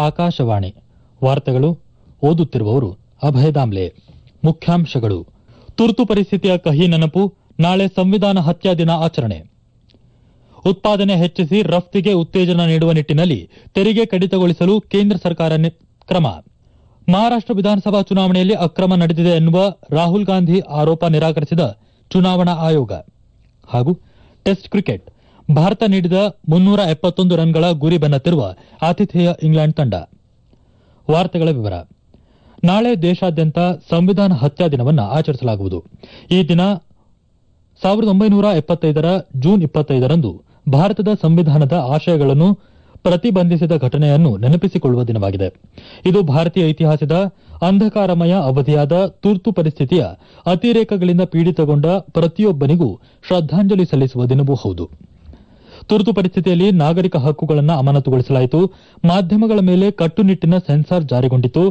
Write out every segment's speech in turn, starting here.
ಆಕಾಶವಾಣಿ ವಾರ್ತೆಗಳು ಓದುತ್ತಿರುವವರು ಅಭಯ ದಾಮ್ಲೆ ಮುಖ್ಯಾಂಶಗಳು ತುರ್ತು ಪರಿಸ್ಥಿತಿಯ ಕಹಿ ನೆನಪು ನಾಳೆ ಸಂವಿಧಾನ ಹತ್ಯಾ ದಿನ ಆಚರಣೆ ಉತ್ಪಾದನೆ ಹೆಚ್ಚಿಸಿ ರಫ್ತಿಗೆ ಉತ್ತೇಜನ ನೀಡುವ ನಿಟ್ಟಿನಲ್ಲಿ ತೆರಿಗೆ ಕಡಿತಗೊಳಿಸಲು ಕೇಂದ್ರ ಸರ್ಕಾರ ನಿ- ಕ್ರಮ ಮಹಾರಾಷ್ಟ್ರ ವಿಧಾನಸಭಾ ಚುನಾವಣೆಯಲ್ಲಿ ಅಕ್ರಮ ನಡೆದಿದೆ ಎನ್ನುವ ರಾಹುಲ್ ಗಾಂಧಿ ಆರೋಪ ನಿರಾಕರಿಸಿದ ಚುನಾವಣಾ ಆಯೋಗ ಹಾಗೂ ಟೆಸ್ಟ್ ಕ್ರಿಕೆಟ್ ಭಾರತ ನೀಡಿದ ಮುನ್ನೂರ ಎಪ್ಪತ್ತೊಂದು ರನ್ಗಳ ಗುರಿ ಬೆನ್ನತ್ತಿರುವ ಆತಿಥೇಯ ಇಂಗ್ಲೆಂಡ್ ತಂಡ ವಾರ್ತೆಗಳ ವಿವರ ನಾಳೆ ದೇಶಾದ್ಯಂತ ಸಂವಿಧಾನ ಹತ್ಯಾ ದಿನವನ್ನು ಆಚರಿಸಲಾಗುವುದು ಈ ದಿನ ಸಾವಿರದ ಒಂಬೈನೂರ ಎಪ್ಪತ್ತೈದರ ಜೂನ್ ಇಪ್ಪತ್ತೈದರಂದು ಭಾರತದ ಸಂವಿಧಾನದ ಆಶಯಗಳನ್ನು ಪ್ರತಿಬಂಧಿಸಿದ ಘಟನೆಯನ್ನು ನೆನಪಿಸಿಕೊಳ್ಳುವ ದಿನವಾಗಿದೆ ಇದು ಭಾರತೀಯ ಇತಿಹಾಸದ ಅಂಧಕಾರಮಯ ಅವಧಿಯಾದ ತುರ್ತು ಪರಿಸ್ಥಿತಿಯ ಅತಿರೇಕಗಳಿಂದ ಪೀಡಿತಗೊಂಡ ಪ್ರತಿಯೊಬ್ಬನಿಗೂ ಶ್ರದ್ದಾಂಜಲಿ ಸಲ್ಲಿಸುವ ದಿನವೂ ಹೌದು ತುರ್ತು ಪರಿಸ್ಥಿತಿಯಲ್ಲಿ ನಾಗರಿಕ ಹಕ್ಕುಗಳನ್ನು ಅಮಾನತುಗೊಳಿಸಲಾಯಿತು ಮಾಧ್ಯಮಗಳ ಮೇಲೆ ಕಟ್ಟುನಿಟ್ಟಿನ ಸೆನ್ಸಾರ್ ಜಾರಿಗೊಂಡಿತು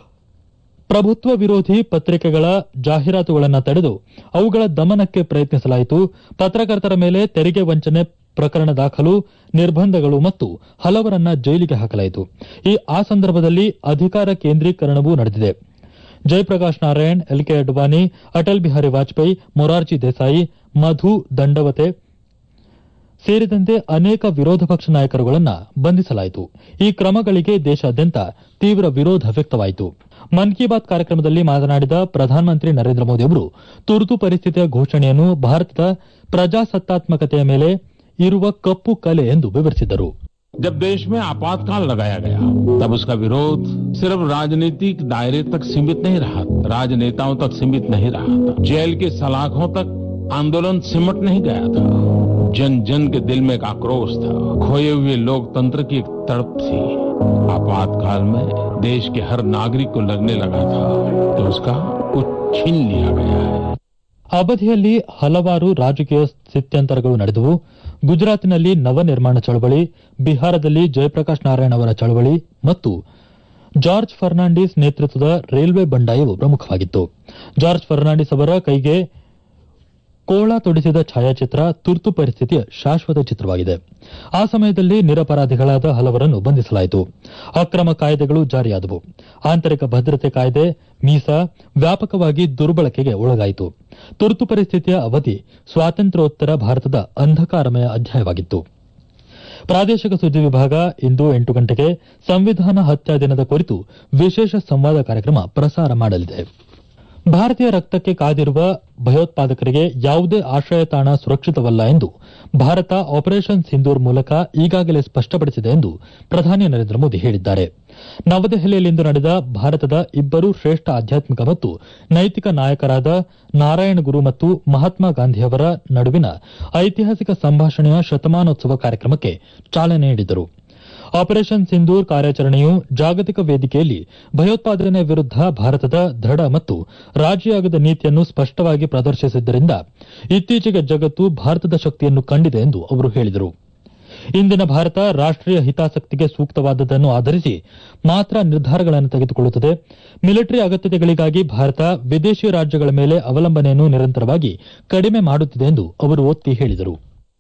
ಪ್ರಭುತ್ವ ವಿರೋಧಿ ಪತ್ರಿಕೆಗಳ ಜಾಹೀರಾತುಗಳನ್ನು ತಡೆದು ಅವುಗಳ ದಮನಕ್ಕೆ ಪ್ರಯತ್ನಿಸಲಾಯಿತು ಪತ್ರಕರ್ತರ ಮೇಲೆ ತೆರಿಗೆ ವಂಚನೆ ಪ್ರಕರಣ ದಾಖಲು ನಿರ್ಬಂಧಗಳು ಮತ್ತು ಹಲವರನ್ನ ಜೈಲಿಗೆ ಹಾಕಲಾಯಿತು ಈ ಆ ಸಂದರ್ಭದಲ್ಲಿ ಅಧಿಕಾರ ಕೇಂದ್ರೀಕರಣವೂ ನಡೆದಿದೆ ಜಯಪ್ರಕಾಶ್ ನಾರಾಯಣ್ ಎಲ್ಕೆ ಅಡ್ವಾನಿ ಅಟಲ್ ಬಿಹಾರಿ ವಾಜಪೇಯಿ ಮೊರಾರ್ಜಿ ದೇಸಾಯಿ ಮಧು ದಂಡವತೆ ಸೇರಿದಂತೆ ಅನೇಕ ವಿರೋಧ ಪಕ್ಷ ನಾಯಕರುಗಳನ್ನು ಬಂಧಿಸಲಾಯಿತು ಈ ಕ್ರಮಗಳಿಗೆ ದೇಶಾದ್ಯಂತ ತೀವ್ರ ವಿರೋಧ ವ್ಯಕ್ತವಾಯಿತು ಮನ್ ಕಿ ಬಾತ್ ಕಾರ್ಯಕ್ರಮದಲ್ಲಿ ಮಾತನಾಡಿದ ಪ್ರಧಾನಮಂತ್ರಿ ನರೇಂದ್ರ ಮೋದಿ ಅವರು ತುರ್ತು ಪರಿಸ್ಥಿತಿಯ ಘೋಷಣೆಯನ್ನು ಭಾರತದ ಪ್ರಜಾಸತ್ತಾತ್ಮಕತೆಯ ಮೇಲೆ ಇರುವ ಕಪ್ಪು ಕಲೆ ಎಂದು ವಿವರಿಸಿದರು जब देश में आपातकाल लगाया गया तब उसका विरोध सिर्फ राजनीतिक दायरे तक सीमित नहीं रहा राजनेताओं तक सीमित नहीं रहा था जेल की सलाखों तक आंदोलन सिमट नहीं गया था जन जन के दिल में एक आक्रोश था खोए हुए लोकतंत्र की एक तड़प थी आपातकाल में देश के हर नागरिक को लगने लगा था कि उसका कुछ छीन लिया गया है ಅವಧಿಯಲ್ಲಿ ಹಲವಾರು ರಾಜಕೀಯ ಸ್ಥಿತ್ಯಂತರಗಳು ನಡೆದವು ಗುಜರಾತ್ನಲ್ಲಿ ನವನಿರ್ಮಾಣ ಚಳವಳಿ ಬಿಹಾರದಲ್ಲಿ ಜಯಪ್ರಕಾಶ್ ನಾರಾಯಣ್ ಅವರ ಚಳವಳಿ ಮತ್ತು ಜಾರ್ಜ್ ಫರ್ನಾಂಡಿಸ್ ನೇತೃತ್ವದ ರೈಲ್ವೆ ಬಂಡಾಯವು ಪ್ರಮುಖವಾಗಿತ್ತು ಜಾರ್ಜ್ ಫರ್ನಾಂಡಿಸ್ ಅವರ ಕೈಗೆ ಕೋಳ ತೊಡಿಸಿದ ಛಾಯಾಚಿತ್ರ ತುರ್ತು ಪರಿಸ್ಥಿತಿಯ ಶಾಶ್ವತ ಚಿತ್ರವಾಗಿದೆ ಆ ಸಮಯದಲ್ಲಿ ನಿರಪರಾಧಿಗಳಾದ ಹಲವರನ್ನು ಬಂಧಿಸಲಾಯಿತು ಅಕ್ರಮ ಕಾಯ್ದೆಗಳು ಜಾರಿಯಾದವು ಆಂತರಿಕ ಭದ್ರತೆ ಕಾಯ್ದೆ ಮೀಸಾ ವ್ಯಾಪಕವಾಗಿ ದುರ್ಬಳಕೆಗೆ ಒಳಗಾಯಿತು ತುರ್ತು ಪರಿಸ್ಥಿತಿಯ ಅವಧಿ ಸ್ವಾತಂತ್ರ್ಯೋತ್ತರ ಭಾರತದ ಅಂಧಕಾರಮಯ ಅಧ್ಯಾಯವಾಗಿತ್ತು ಪ್ರಾದೇಶಿಕ ಸುದ್ದಿ ವಿಭಾಗ ಇಂದು ಎಂಟು ಗಂಟೆಗೆ ಸಂವಿಧಾನ ಹತ್ಯಾ ದಿನದ ಕುರಿತು ವಿಶೇಷ ಸಂವಾದ ಕಾರ್ಯಕ್ರಮ ಪ್ರಸಾರ ಮಾಡಲಿದೆ ಭಾರತೀಯ ರಕ್ತಕ್ಕೆ ಕಾದಿರುವ ಭಯೋತ್ಪಾದಕರಿಗೆ ಯಾವುದೇ ಆಶ್ರಯ ತಾಣ ಸುರಕ್ಷಿತವಲ್ಲ ಎಂದು ಭಾರತ ಆಪರೇಷನ್ ಸಿಂಧೂರ್ ಮೂಲಕ ಈಗಾಗಲೇ ಸ್ಪಷ್ಟಪಡಿಸಿದೆ ಎಂದು ಪ್ರಧಾನಿ ನರೇಂದ್ರ ಮೋದಿ ಹೇಳಿದ್ದಾರೆ ನವದೆಹಲಿಯಲ್ಲಿಂದು ನಡೆದ ಭಾರತದ ಇಬ್ಬರು ಶ್ರೇಷ್ಠ ಆಧ್ಯಾತ್ಮಿಕ ಮತ್ತು ನೈತಿಕ ನಾಯಕರಾದ ನಾರಾಯಣ ಗುರು ಮತ್ತು ಮಹಾತ್ಮ ಗಾಂಧಿಯವರ ನಡುವಿನ ಐತಿಹಾಸಿಕ ಸಂಭಾಷಣೆಯ ಶತಮಾನೋತ್ಸವ ಕಾರ್ಯಕ್ರಮಕ್ಕೆ ಚಾಲನೆ ನೀಡಿದರು ಆಪರೇಷನ್ ಸಿಂಧೂರ್ ಕಾರ್ಯಾಚರಣೆಯು ಜಾಗತಿಕ ವೇದಿಕೆಯಲ್ಲಿ ಭಯೋತ್ಪಾದನೆ ವಿರುದ್ಧ ಭಾರತದ ದೃಢ ಮತ್ತು ರಾಜಿಯಾಗದ ನೀತಿಯನ್ನು ಸ್ಪಷ್ಟವಾಗಿ ಪ್ರದರ್ಶಿಸಿದ್ದರಿಂದ ಇತ್ತೀಚೆಗೆ ಜಗತ್ತು ಭಾರತದ ಶಕ್ತಿಯನ್ನು ಕಂಡಿದೆ ಎಂದು ಅವರು ಹೇಳಿದರು ಇಂದಿನ ಭಾರತ ರಾಷ್ಟೀಯ ಹಿತಾಸಕ್ತಿಗೆ ಸೂಕ್ತವಾದದ್ದನ್ನು ಆಧರಿಸಿ ಮಾತ್ರ ನಿರ್ಧಾರಗಳನ್ನು ತೆಗೆದುಕೊಳ್ಳುತ್ತದೆ ಮಿಲಿಟರಿ ಅಗತ್ಯತೆಗಳಿಗಾಗಿ ಭಾರತ ವಿದೇಶಿ ರಾಜ್ಯಗಳ ಮೇಲೆ ಅವಲಂಬನೆಯನ್ನು ನಿರಂತರವಾಗಿ ಕಡಿಮೆ ಮಾಡುತ್ತಿದೆ ಎಂದು ಅವರು ಒತ್ತಿ ಹೇಳಿದರು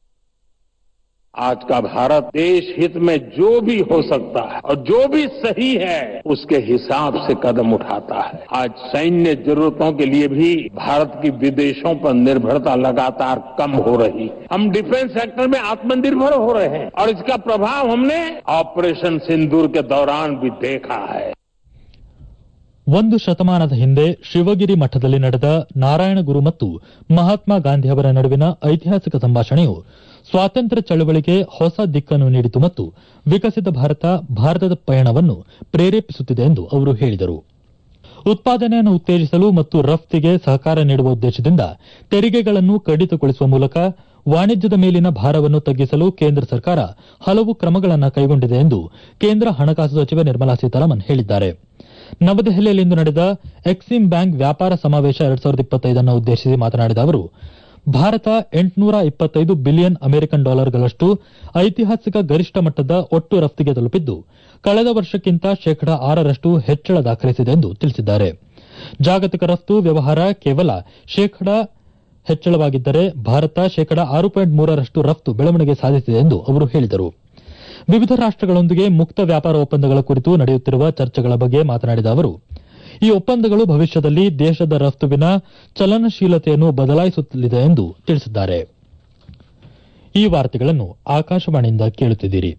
आज का भारत देश हित में जो भी हो सकता है और जो भी सही है उसके हिसाब से कदम उठाता है आज सैन्य जरूरतों के लिए भी भारत की विदेशों पर निर्भरता लगातार कम हो रही है हम डिफेंस सेक्टर में आत्मनिर्भर हो रहे हैं और इसका प्रभाव हमने ऑपरेशन सिंदूर के दौरान भी देखा है ಒಂದು ಶತಮಾನದ ಹಿಂದೆ ಶಿವಗಿರಿ ಮಠದಲ್ಲಿ ನಡೆದ ನಾರಾಯಣ ಗುರು ಮತ್ತು ಮಹಾತ್ಮ ಗಾಂಧಿ ಅವರ ನಡುವಿನ ಐತಿಹಾಸಿಕ ಸಂಭಾಷಣೆಯು ಸ್ವಾತಂತ್ರ್ಯ ಚಳವಳಿಗೆ ಹೊಸ ದಿಕ್ಕನ್ನು ನೀಡಿತು ಮತ್ತು ವಿಕಸಿತ ಭಾರತ ಭಾರತದ ಪಯಣವನ್ನು ಪ್ರೇರೇಪಿಸುತ್ತಿದೆ ಎಂದು ಅವರು ಹೇಳಿದರು ಉತ್ಪಾದನೆಯನ್ನು ಉತ್ತೇಜಿಸಲು ಮತ್ತು ರಫ್ತಿಗೆ ಸಹಕಾರ ನೀಡುವ ಉದ್ದೇಶದಿಂದ ತೆರಿಗೆಗಳನ್ನು ಕಡಿತಗೊಳಿಸುವ ಮೂಲಕ ವಾಣಿಜ್ಯದ ಮೇಲಿನ ಭಾರವನ್ನು ತಗ್ಗಿಸಲು ಕೇಂದ್ರ ಸರ್ಕಾರ ಹಲವು ಕ್ರಮಗಳನ್ನು ಕೈಗೊಂಡಿದೆ ಎಂದು ಕೇಂದ್ರ ಹಣಕಾಸು ಸಚಿವೆ ನಿರ್ಮಲಾ ಸೀತಾರಾಮನ್ ಹೇಳಿದ್ದಾರೆ ನವದೆಹಲಿಯಲ್ಲಿಂದು ನಡೆದ ಎಕ್ಸಿಂ ಬ್ಯಾಂಕ್ ವ್ಯಾಪಾರ ಸಮಾವೇಶ ಎರಡ್ ಸಾವಿರದ ಇಪ್ಪತ್ತೈದನ್ನು ಉದ್ದೇಶಿಸಿ ಮಾತನಾಡಿದ ಅವರು ಭಾರತ ಎಂಟುನೂರ ಇಪ್ಪತ್ತೈದು ಬಿಲಿಯನ್ ಅಮೆರಿಕನ್ ಡಾಲರ್ಗಳಷ್ಟು ಐತಿಹಾಸಿಕ ಗರಿಷ್ಠ ಮಟ್ಟದ ಒಟ್ಟು ರಫ್ತಿಗೆ ತಲುಪಿದ್ದು ಕಳೆದ ವರ್ಷಕ್ಕಿಂತ ಶೇಕಡಾ ಆರರಷ್ಟು ಹೆಚ್ಚಳ ದಾಖಲಿಸಿದೆ ಎಂದು ತಿಳಿಸಿದ್ದಾರೆ ಜಾಗತಿಕ ರಫ್ತು ವ್ಯವಹಾರ ಕೇವಲ ಶೇಕಡಾ ಹೆಚ್ಚಳವಾಗಿದ್ದರೆ ಭಾರತ ಶೇಕಡಾ ಆರು ಪಾಯಿಂಟ್ ಮೂರರಷ್ಟು ರಫ್ತು ಬೆಳವಣಿಗೆ ಸಾಧಿಸಿದೆ ಎಂದು ಅವರು ಹೇಳಿದರು ವಿವಿಧ ರಾಷ್ಟಗಳೊಂದಿಗೆ ಮುಕ್ತ ವ್ಯಾಪಾರ ಒಪ್ಪಂದಗಳ ಕುರಿತು ನಡೆಯುತ್ತಿರುವ ಚರ್ಚೆಗಳ ಬಗ್ಗೆ ಮಾತನಾಡಿದ ಅವರು ಈ ಒಪ್ಪಂದಗಳು ಭವಿಷ್ಯದಲ್ಲಿ ದೇಶದ ರಫ್ತುವಿನ ಚಲನಶೀಲತೆಯನ್ನು ಬದಲಾಯಿಸಲಿದೆ ಎಂದು ತಿಳಿಸಿದ್ದಾರೆ ಈ ವಾರ್ತೆಗಳನ್ನು ಆಕಾಶವಾಣಿಯಿಂದ ಕೇಳುತ್ತಿದ್ದೀರಿ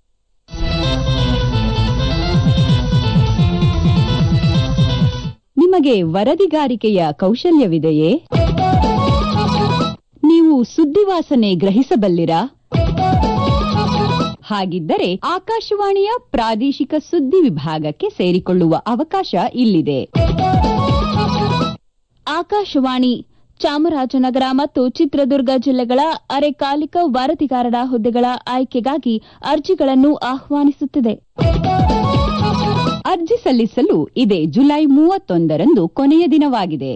ನಿಮಗೆ ವರದಿಗಾರಿಕೆಯ ಕೌಶಲ್ಯವಿದೆಯೇ ನೀವು ಸುದ್ದಿವಾಸನೆ ಗ್ರಹಿಸಬಲ್ಲಿರಾ ಹಾಗಿದ್ದರೆ ಆಕಾಶವಾಣಿಯ ಪ್ರಾದೇಶಿಕ ಸುದ್ದಿ ವಿಭಾಗಕ್ಕೆ ಸೇರಿಕೊಳ್ಳುವ ಅವಕಾಶ ಇಲ್ಲಿದೆ ಆಕಾಶವಾಣಿ ಚಾಮರಾಜನಗರ ಮತ್ತು ಚಿತ್ರದುರ್ಗ ಜಿಲ್ಲೆಗಳ ಅರೆಕಾಲಿಕ ವರದಿಗಾರರ ಹುದ್ದೆಗಳ ಆಯ್ಕೆಗಾಗಿ ಅರ್ಜಿಗಳನ್ನು ಆಹ್ವಾನಿಸುತ್ತಿದೆ ಅರ್ಜಿ ಸಲ್ಲಿಸಲು ಇದೇ ಜುಲೈ ಮೂವತ್ತೊಂದರಂದು ಕೊನೆಯ ದಿನವಾಗಿದೆ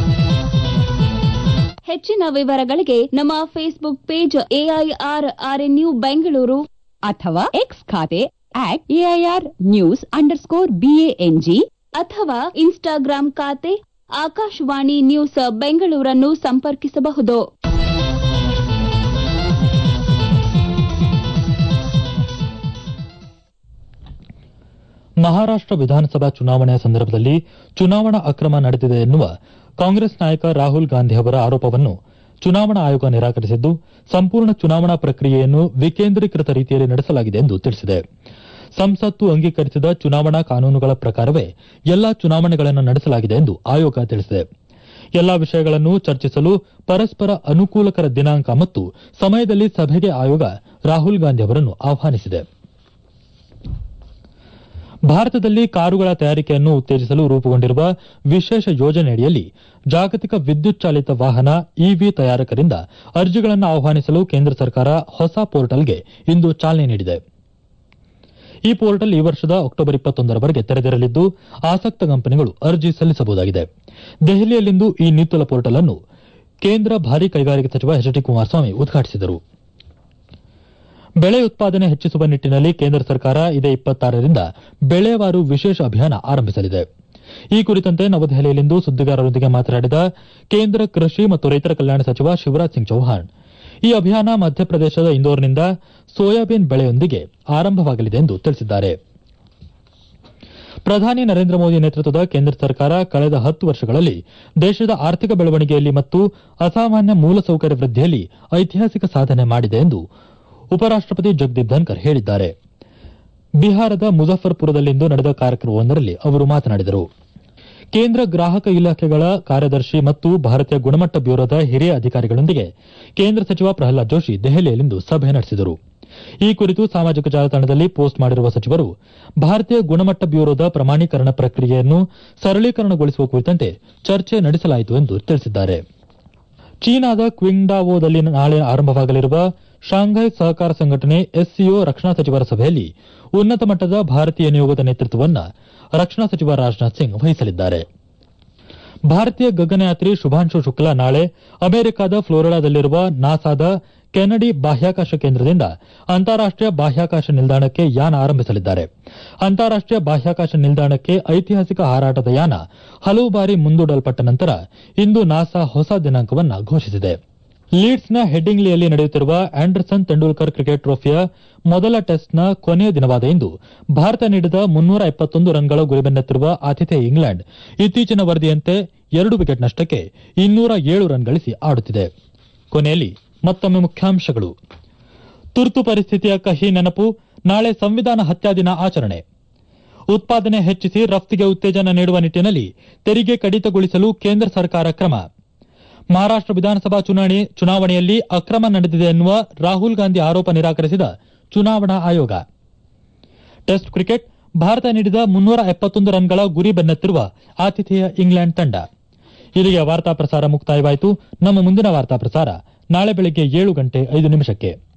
ಹೆಚ್ಚಿನ ವಿವರಗಳಿಗೆ ನಮ್ಮ Facebook page A I R R N U Bengaluru ಅಥವಾ ಎಕ್ಸ್ ಖಾತೆ at A I R news underscore B A N G ಅಥವಾ ಇನ್ಸ್ಟಾಗ್ರಾಂ ಖಾತೆ ಆಕಾಶವಾಣಿ ನ್ಯೂಸ್ ಬೆಂಗಳೂರನ್ನು ಸಂಪರ್ಕಿಸಬಹುದು ಮಹಾರಾಷ್ಟ ವಿಧಾನಸಭಾ ಚುನಾವಣೆಯ ಸಂದರ್ಭದಲ್ಲಿ ಚುನಾವಣಾ ಅಕ್ರಮ ನಡೆದಿದೆ ಎನ್ನುವ ಕಾಂಗ್ರೆಸ್ ನಾಯಕ ರಾಹುಲ್ ಗಾಂಧಿ ಅವರ ಆರೋಪವನ್ನು ಚುನಾವಣಾ ಆಯೋಗ ನಿರಾಕರಿಸಿದ್ದು ಸಂಪೂರ್ಣ ಚುನಾವಣಾ ಪ್ರಕ್ರಿಯೆಯನ್ನು ವಿಕೇಂದ್ರೀಕೃತ ರೀತಿಯಲ್ಲಿ ನಡೆಸಲಾಗಿದೆ ಎಂದು ತಿಳಿಸಿದೆ ಸಂಸತ್ತು ಅಂಗೀಕರಿಸಿದ ಚುನಾವಣಾ ಕಾನೂನುಗಳ ಪ್ರಕಾರವೇ ಎಲ್ಲಾ ಚುನಾವಣೆಗಳನ್ನು ನಡೆಸಲಾಗಿದೆ ಎಂದು ಆಯೋಗ ತಿಳಿಸಿದೆ ಎಲ್ಲಾ ವಿಷಯಗಳನ್ನು ಚರ್ಚಿಸಲು ಪರಸ್ಪರ ಅನುಕೂಲಕರ ದಿನಾಂಕ ಮತ್ತು ಸಮಯದಲ್ಲಿ ಸಭೆಗೆ ಆಯೋಗ ರಾಹುಲ್ ಗಾಂಧಿ ಅವರನ್ನು ಆಹ್ವಾನಿಸಿದೆ ಭಾರತದಲ್ಲಿ ಕಾರುಗಳ ತಯಾರಿಕೆಯನ್ನು ಉತ್ತೇಜಿಸಲು ರೂಪುಗೊಂಡಿರುವ ವಿಶೇಷ ಯೋಜನೆಯಡಿಯಲ್ಲಿ ಜಾಗತಿಕ ವಿದ್ಯುತ್ ಚಾಲಿತ ವಾಹನ ಇವಿ ತಯಾರಕರಿಂದ ಅರ್ಜಿಗಳನ್ನು ಆಹ್ವಾನಿಸಲು ಕೇಂದ್ರ ಸರ್ಕಾರ ಹೊಸ ಪೋರ್ಟಲ್ಗೆ ಇಂದು ಚಾಲನೆ ನೀಡಿದೆ ಈ ಪೋರ್ಟಲ್ ಈ ವರ್ಷದ ಅಕ್ಟೋಬರ್ ಇಪ್ಪತ್ತೊಂದರವರೆಗೆ ತೆರೆದಿರಲಿದ್ದು ಆಸಕ್ತ ಕಂಪನಿಗಳು ಅರ್ಜಿ ಸಲ್ಲಿಸಬಹುದಾಗಿದೆ ದೆಹಲಿಯಲ್ಲಿಂದು ಈ ನೂತನ ಪೋರ್ಟಲ್ ಅನ್ನು ಕೇಂದ್ರ ಭಾರೀ ಕೈಗಾರಿಕೆ ಸಚಿವ ಎಚ್ ಡಿ ಕುಮಾರಸ್ವಾಮಿ ಉದ್ಘಾಟಿಸಿದರು ಬೆಳೆ ಉತ್ಪಾದನೆ ಹೆಚ್ಚಿಸುವ ನಿಟ್ಟಿನಲ್ಲಿ ಕೇಂದ್ರ ಸರ್ಕಾರ ಇದೇ ಇಪ್ಪತ್ತಾರರಿಂದ ಬೆಳೆವಾರು ವಿಶೇಷ ಅಭಿಯಾನ ಆರಂಭಿಸಲಿದೆ ಈ ಕುರಿತಂತೆ ನವದೆಹಲಿಯಲ್ಲಿಂದು ಸುದ್ದಿಗಾರರೊಂದಿಗೆ ಮಾತನಾಡಿದ ಕೇಂದ್ರ ಕೃಷಿ ಮತ್ತು ರೈತರ ಕಲ್ಯಾಣ ಸಚಿವ ಶಿವರಾಜ್ ಸಿಂಗ್ ಚೌಹಾಣ್ ಈ ಅಭಿಯಾನ ಮಧ್ಯಪ್ರದೇಶದ ಇಂದೋರ್ನಿಂದ ಸೋಯಾಬೀನ್ ಬೆಳೆಯೊಂದಿಗೆ ಆರಂಭವಾಗಲಿದೆ ಎಂದು ತಿಳಿಸಿದ್ದಾರೆ ಪ್ರಧಾನಿ ನರೇಂದ್ರ ಮೋದಿ ನೇತೃತ್ವದ ಕೇಂದ್ರ ಸರ್ಕಾರ ಕಳೆದ ಹತ್ತು ವರ್ಷಗಳಲ್ಲಿ ದೇಶದ ಆರ್ಥಿಕ ಬೆಳವಣಿಗೆಯಲ್ಲಿ ಮತ್ತು ಅಸಾಮಾನ್ಯ ಮೂಲಸೌಕರ್ಯ ವೃದ್ಧಿಯಲ್ಲಿ ಐತಿಹಾಸಿಕ ಸಾಧನೆ ಮಾಡಿದೆ ಎಂದು ಉಪರಾಷ್ಟಪತಿ ಜಗದೀಪ್ ಧನ್ಕರ್ ಹೇಳಿದ್ದಾರೆ ಬಿಹಾರದ ಮುಜಫರ್ಪುರದಲ್ಲಿಂದು ನಡೆದ ಕಾರ್ಯಕ್ರಮವೊಂದರಲ್ಲಿ ಅವರು ಮಾತನಾಡಿದರು ಕೇಂದ್ರ ಗ್ರಾಹಕ ಇಲಾಖೆಗಳ ಕಾರ್ಯದರ್ಶಿ ಮತ್ತು ಭಾರತೀಯ ಗುಣಮಟ್ಟ ಬ್ಯೂರೋದ ಹಿರಿಯ ಅಧಿಕಾರಿಗಳೊಂದಿಗೆ ಕೇಂದ್ರ ಸಚಿವ ಪ್ರಹ್ಲಾದ್ ಜೋಶಿ ದೆಹಲಿಯಲ್ಲಿಂದು ಸಭೆ ನಡೆಸಿದರು ಈ ಕುರಿತು ಸಾಮಾಜಿಕ ಜಾಲತಾಣದಲ್ಲಿ ಪೋಸ್ಟ್ ಮಾಡಿರುವ ಸಚಿವರು ಭಾರತೀಯ ಗುಣಮಟ್ಟ ಬ್ಯೂರೋದ ಪ್ರಮಾಣೀಕರಣ ಪ್ರಕ್ರಿಯೆಯನ್ನು ಸರಳೀಕರಣಗೊಳಿಸುವ ಕುರಿತಂತೆ ಚರ್ಚೆ ನಡೆಸಲಾಯಿತು ಎಂದು ತಿಳಿಸಿದ್ದಾರೆ ಚೀನಾದ ಕ್ವಿಂಗ್ಡಾವೋದಲ್ಲಿ ನಾಳೆ ಆರಂಭವಾಗಲಿರುವ ಶಾಂಘೈ ಸಹಕಾರ ಸಂಘಟನೆ ಎಸ್ಸಿಒ ರಕ್ಷಣಾ ಸಚಿವರ ಸಭೆಯಲ್ಲಿ ಉನ್ನತ ಮಟ್ಟದ ಭಾರತೀಯ ನಿಯೋಗದ ನೇತೃತ್ವವನ್ನು ರಕ್ಷಣಾ ಸಚಿವ ರಾಜನಾಥ್ ಸಿಂಗ್ ವಹಿಸಲಿದ್ದಾರೆ ಭಾರತೀಯ ಗಗನಯಾತ್ರಿ ಶುಭಾಂಶು ಶುಕ್ಲಾ ನಾಳೆ ಅಮೆರಿಕದ ಫ್ಲೋರಿಡಾದಲ್ಲಿರುವ ನಾಸಾದ ಕೆನಡಿ ಬಾಹ್ಯಾಕಾಶ ಕೇಂದ್ರದಿಂದ ಅಂತಾರಾಷ್ಟೀಯ ಬಾಹ್ಯಾಕಾಶ ನಿಲ್ದಾಣಕ್ಕೆ ಯಾನ ಆರಂಭಿಸಲಿದ್ದಾರೆ ಅಂತಾರಾಷ್ಟೀಯ ಬಾಹ್ಯಾಕಾಶ ನಿಲ್ದಾಣಕ್ಕೆ ಐತಿಹಾಸಿಕ ಹಾರಾಟದ ಯಾನ ಹಲವು ಬಾರಿ ಮುಂದೂಡಲ್ಪಟ್ಟ ನಂತರ ಇಂದು ನಾಸಾ ಹೊಸ ದಿನಾಂಕವನ್ನು ಘೋಷಿಸಿದೆ ಲೀಡ್ಸ್ನ ಹೆಡ್ಡಿಂಗ್ಲಿಯಲ್ಲಿ ನಡೆಯುತ್ತಿರುವ ಆಂಡರ್ಸನ್ ತೆಂಡೂಲ್ಕರ್ ಕ್ರಿಕೆಟ್ ಟ್ರೋಫಿಯ ಮೊದಲ ಟೆಸ್ಟ್ನ ಕೊನೆಯ ದಿನವಾದ ಇಂದು ಭಾರತ ನೀಡಿದ ಮುನ್ನೂರ ಎಪ್ಪತ್ತೊಂದು ರನ್ಗಳ ಗುರಿ ಬೆನ್ನತ್ತಿರುವ ಆತಿಥೇಯ ಇಂಗ್ಲೆಂಡ್ ಇತ್ತೀಚಿನ ವರದಿಯಂತೆ ಎರಡು ವಿಕೆಟ್ ನಷ್ಟಕ್ಕೆ ಇನ್ನೂರ ಏಳು ರನ್ ಗಳಿಸಿ ಆಡುತ್ತಿದೆ ಕೊನೆಯಲ್ಲಿ ಮತ್ತೊಮ್ಮೆ ಮುಖ್ಯಾಂಶಗಳು ತುರ್ತು ಪರಿಸ್ಥಿತಿಯ ಕಹಿ ನೆನಪು ನಾಳೆ ಸಂವಿಧಾನ ಹತ್ಯಾ ದಿನ ಆಚರಣೆ ಉತ್ಪಾದನೆ ಹೆಚ್ಚಿಸಿ ರಫ್ತಿಗೆ ಉತ್ತೇಜನ ನೀಡುವ ನಿಟ್ಟಿನಲ್ಲಿ ತೆರಿಗೆ ಕಡಿತಗೊಳಿಸಲು ಕೇಂದ್ರ ಸರ್ಕಾರ ಕ್ರಮ ಮಹಾರಾಷ್ಟ ವಿಧಾನಸಭಾ ಚುನಾವಣೆ ಚುನಾವಣೆಯಲ್ಲಿ ಅಕ್ರಮ ನಡೆದಿದೆ ಎನ್ನುವ ರಾಹುಲ್ ಗಾಂಧಿ ಆರೋಪ ನಿರಾಕರಿಸಿದ ಚುನಾವಣಾ ಆಯೋಗ ಟೆಸ್ಟ್ ಕ್ರಿಕೆಟ್ ಭಾರತ ನೀಡಿದ ಮುನ್ನೂರ ಎಪ್ಪತ್ತೊಂದು ರನ್ಗಳ ಗುರಿ ಬೆನ್ನತ್ತಿರುವ ಆತಿಥೇಯ ಇಂಗ್ಲೆಂಡ್ ತಂಡ ಇಲ್ಲಿಗೆ ವಾರ್ತಾ ಪ್ರಸಾರ ಮುಕ್ತಾಯವಾಯಿತು ನಮ್ಮ ಮುಂದಿನ ವಾರ್ತಾ ಪ್ರಸಾರ ನಾಳೆ ಬೆಳಗ್ಗೆ ಏಳು ಗಂಟೆ ಐದು ನಿಮಿಷಕ್ಕೆ